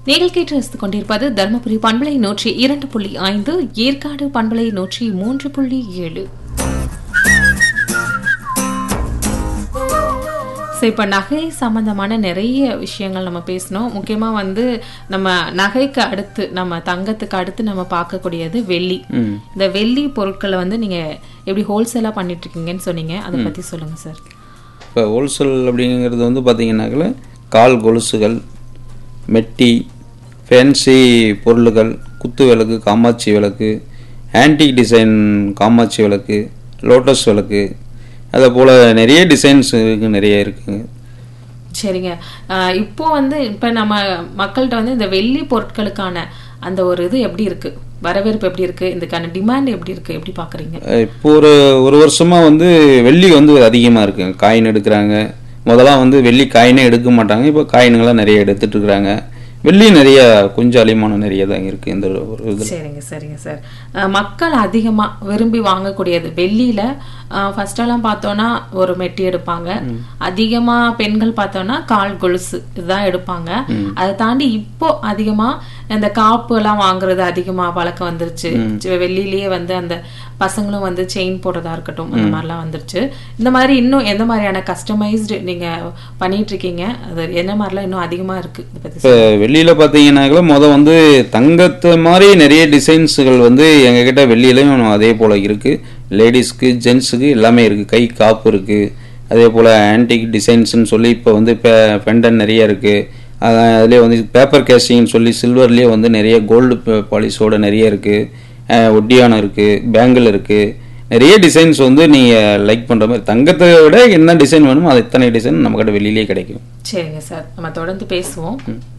நீங்கள் கேட்டு ரசித்துக் கொண்டிருப்பது தருமபுரி பண்பலை நூற்றி இரண்டு புள்ளி ஐந்து ஏற்காடு பண்பலை நூற்றி மூன்று புள்ளி ஏழு ஸோ இப்போ நகை சம்பந்தமான நிறைய விஷயங்கள் நம்ம பேசணும் முக்கியமாக வந்து நம்ம நகைக்கு அடுத்து நம்ம தங்கத்துக்கு அடுத்து நம்ம பார்க்கக்கூடியது வெள்ளி ம் இந்த வெள்ளி பொருட்களை வந்து நீங்கள் எப்படி ஹோல்சேலாக பண்ணிட்டு இருக்கீங்கன்னு சொன்னீங்க அதை பற்றி சொல்லுங்கள் சார் இப்போ ஹோல்சேல் அப்படிங்கிறது வந்து பார்த்தீங்கன்னாக்கல கால் கொலுசுகள் மெட்டி ஃபேன்சி பொருள்கள் குத்து விளக்கு காமாட்சி விளக்கு ஆன்டிக் டிசைன் காமாட்சி விளக்கு லோட்டஸ் விளக்கு அதே போல் நிறைய டிசைன்ஸ் இருக்கு நிறைய இருக்குங்க சரிங்க ஆஹ் இப்போ வந்து இப்போ நம்ம மக்கள்கிட்ட வந்து இந்த வெள்ளி பொருட்களுக்கான அந்த ஒரு இது எப்படி இருக்கு வரவேற்பு எப்படி இருக்கு இதுக்கான டிமாண்ட் எப்படி இருக்கு எப்படி பாக்குறீங்க அஹ் இப்போ ஒரு ஒரு வருஷமாக வந்து வெள்ளி வந்து அதிகமாக இருக்குங்க காயின் எடுக்கிறாங்க முதல்லாம் வந்து வெள்ளி காயினே எடுக்க மாட்டாங்க இப்போ காயினுங்களாம் நிறைய எடுத்துட்டு இருக்கிறாங்க வெள்ளி நிறைய கொஞ்சம் அலிமானம் நிறைய தான் இருக்குது இந்த ஒரு இதில் சரிங்க சரிங்க சார் அஹ் மக்கள் அதிகமா விரும்பி வாங்கக்கூடியது வெள்ளியில ஃபர்ஸ்ட் எல்லாம் பார்த்தோம்னா ஒரு மெட்டி எடுப்பாங்க அதிகமா பெண்கள் பார்த்தோம்னா கால் கொலுசு இதுதான் எடுப்பாங்க அதை தாண்டி இப்போ அதிகமா இந்த காப்பு எல்லாம் வாங்குறது அதிகமா பழக்கம் வந்துருச்சு சி- வெள்ளியிலேயே வந்து அந்த பசங்களும் வந்து செயின் போடுறதா இருக்கட்டும் அந்த மாதிரிலாம் வந்துருச்சு இந்த மாதிரி இன்னும் எந்த மாதிரியான கஸ்டமைஸ்டு நீங்க பண்ணிட்டு இருக்கீங்க அது என்ன மாதிரிலாம் இன்னும் அதிகமா இருக்கு இதை பத்தி இப்போ வெளியில் பார்த்தீங்கன்னாக்கல மொதல் வந்து தங்கத்து மாதிரி நிறைய டிசைன்ஸுகள் வந்து எங்ககிட்ட வெள்ளியிலையும் அதே போல் இருக்குது லேடிஸ்க்கு ஜென்ஸுக்கு எல்லாமே இருக்குது கை காப்பு இருக்குது அதே போல் ஆன்டிக் டிசைன்ஸ்னு சொல்லி இப்போ வந்து இப்போ பெண்டன் நிறைய இருக்குது அதுலேயே வந்து பேப்பர் கேஸ்டிங்னு சொல்லி சில்வர்லேயே வந்து நிறைய கோல்டு பாலிஷோட நிறைய இருக்குது ஒட்டியானம் இருக்குது பேங்கிள் இருக்குது நிறைய டிசைன்ஸ் வந்து நீங்கள் லைக் பண்ணுற மாதிரி தங்கத்தை விட என்ன டிசைன் வேணுமோ அது இத்தனை டிசைன் நம்மக்கிட்ட வெளியிலேயே கிடைக்கும் சரிங்க சார் நம்ம தொடர்ந்து பேசுவோம்